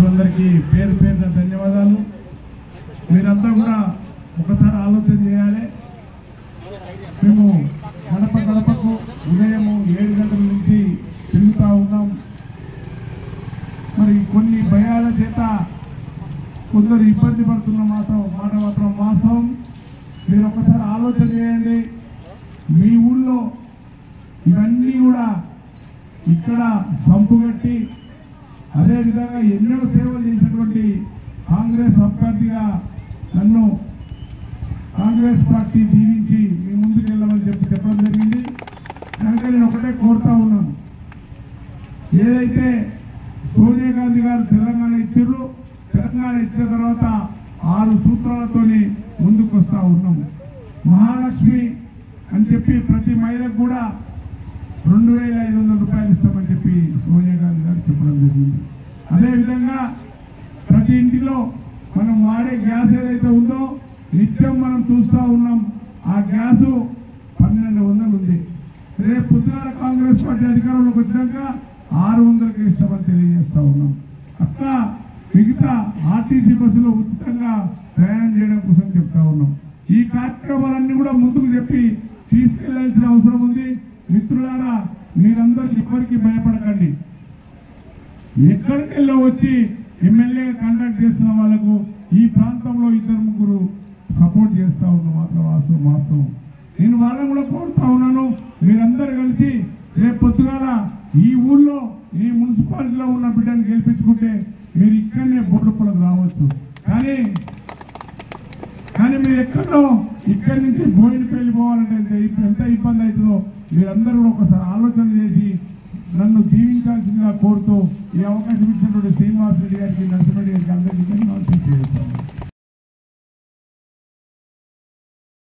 మిత్రులందరికీ పేరు పేరున ధన్యవాదాలు మీరంతా కూడా ఒకసారి ఆలోచన చేయాలి మేము గడప గడపకు ఉదయం ఏడు గంటల నుంచి తిరుగుతూ ఉన్నాం మరి కొన్ని భయాల చేత కొందరు ఇబ్బంది పడుతున్న మాట మాట మాత్రం వాస్తవం మీరు ఒకసారి ఆలోచన చేయండి మీ ఊళ్ళో ఇవన్నీ కూడా ఇక్కడ సంపుగట్టి అదేవిధంగా ఎన్నో సేవలు చేసినటువంటి కాంగ్రెస్ అభ్యర్థిగా నన్ను కాంగ్రెస్ పార్టీ దీవించి మీ ముందుకు వెళ్ళమని చెప్పి చెప్పడం జరిగింది కనుక నేను ఒకటే కోరుతా ఉన్నాను ఏదైతే సోనియా గాంధీ గారు తెలంగాణ ఇచ్చారు తెలంగాణ ఇచ్చిన తర్వాత ఆరు సూత్రాలతోని ముందుకు వస్తా ఉన్నాం మహాలక్ష్మి అని చెప్పి ప్రతి మహిళకు కూడా రెండు వేల ఐదు వందల రూపాయలు ఇస్తామని చెప్పి సోనియా గాంధీ గారు చెప్పడం జరిగింది అదేవిధంగా ప్రతి ఇంటిలో మనం వాడే గ్యాస్ ఏదైతే ఉందో నిత్యం మనం చూస్తూ ఉన్నాం ఆ గ్యాసు పన్నెండు వందలు ఉంది రేపు పొద్దున కాంగ్రెస్ పార్టీ అధికారంలోకి వచ్చినాక ఆరు వందలకి ఇస్తామని తెలియజేస్తా ఉన్నాం అట్లా మిగతా ఆర్టీసీ బస్సులో ఉచితంగా ప్రయాణం చేయడం కోసం చెప్తా ఉన్నాం ఈ కార్యక్రమాలన్నీ కూడా ముందుకు చెప్పి తీసుకెళ్లాల్సిన అవసరం ఉంది మిత్రులారా మీరందరూ ఎవరికి భయపడకండి ఎక్కడికెళ్ళో వచ్చి ఎమ్మెల్యే కండక్ట్ చేస్తున్న వాళ్ళకు ఈ ప్రాంతంలో ఇద్దరు ముగ్గురు సపోర్ట్ చేస్తా ఉన్న మాత్రం వాస్తవం వాస్తవం నేను వాళ్ళని కూడా కోరుతా ఉన్నాను మీరందరూ కలిసి రేపు పొద్దుగాల ఈ ఊళ్ళో ఈ మున్సిపాలిటీలో ఉన్న బిడ్డను గెలిపించుకుంటే మీరు ఇక్కడనే బోర్డుపలకు రావచ్చు కానీ కానీ మీరు ఎక్కడో ఇక్కడి నుంచి బోయినపల్లి పోవాలంటే ఎంత ఇబ్బ- ఎంత ఇబ్బంది అవుతుందో మీరందరూ కూడా ఒకసారి ఆలోచన చేసి నన్ను దీవించాల్సిందిగా కోరుతూ ఈ అవకాశం ఇచ్చినటువంటి శ్రీనివాస్ రెడ్డి గారికి నరసింహ రెడ్డి గారికి అందరికీ ధన్యవాదాలు తెలియజేస్తాను